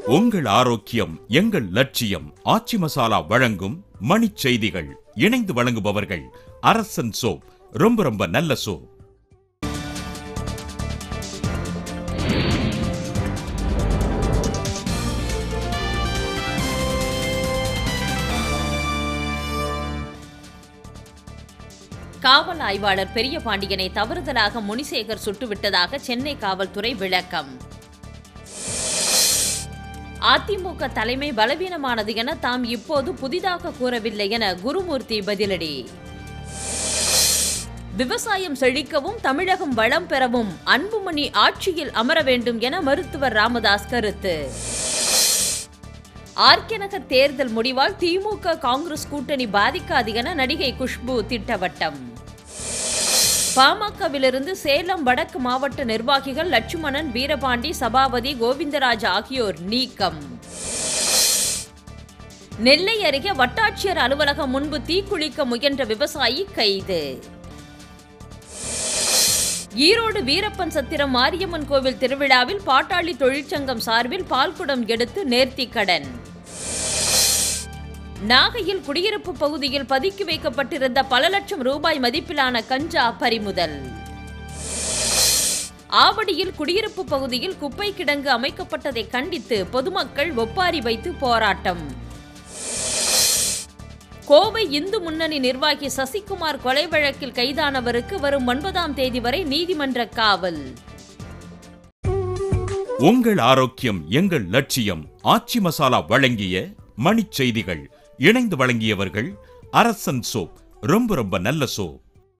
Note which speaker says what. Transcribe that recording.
Speaker 1: உங்கள் ஆரோக்கியம் எங்கள் லட்சியம் ஆச்சி மசாலா வழங்கும் மணிச் செய்திகள் இணைந்து வழங்குபவர்கள் அரசன் சோப் ரொம்ப ரொம்ப நல்ல சோப்
Speaker 2: காவல் ஆய்வாளர் பெரிய பாண்டியனை தவறுதலாக முனிசேகர் சுட்டுவிட்டதாக சென்னை காவல்துறை விளக்கம் அதிமுக தலைமை பலவீனமானது என தாம் இப்போது புதிதாக கூறவில்லை என குருமூர்த்தி பதிலடி விவசாயம் செழிக்கவும் தமிழகம் வளம் பெறவும் அன்புமணி ஆட்சியில் அமர வேண்டும் என மருத்துவர் ராமதாஸ் கருத்து ஆர்கே நகர் தேர்தல் முடிவால் திமுக காங்கிரஸ் கூட்டணி பாதிக்காது என நடிகை குஷ்பு திட்டவட்டம் பாமகவிலிருந்து சேலம் வடக்கு மாவட்ட நிர்வாகிகள் லட்சுமணன் வீரபாண்டி சபாபதி கோவிந்தராஜ் ஆகியோர் நீக்கம் நெல்லை அருகே வட்டாட்சியர் அலுவலகம் முன்பு தீக்குளிக்க முயன்ற விவசாயி கைது ஈரோடு வீரப்பன் சத்திரம் மாரியம்மன் கோவில் திருவிழாவில் பாட்டாளி தொழிற்சங்கம் சார்பில் பால்குடம் எடுத்து நேர்த்திக்கடன் நாகையில் குடியிருப்பு பகுதியில் பதுக்கி வைக்கப்பட்டிருந்த பல லட்சம் ரூபாய் மதிப்பிலான கஞ்சா பறிமுதல் ஆவடியில் குடியிருப்பு பகுதியில் குப்பை கிடங்கு அமைக்கப்பட்டதை கண்டித்து பொதுமக்கள் ஒப்பாரி வைத்து போராட்டம் கோவை இந்து முன்னணி நிர்வாகி சசிகுமார் கொலை வழக்கில் கைதானவருக்கு வரும் ஒன்பதாம் தேதி வரை நீதிமன்ற காவல்
Speaker 1: உங்கள் ஆரோக்கியம் எங்கள் லட்சியம் ஆச்சி மசாலா வழங்கிய மணிச் செய்திகள் இணைந்து வழங்கியவர்கள் அரசன் சோப் ரொம்ப ரொம்ப நல்ல சோப்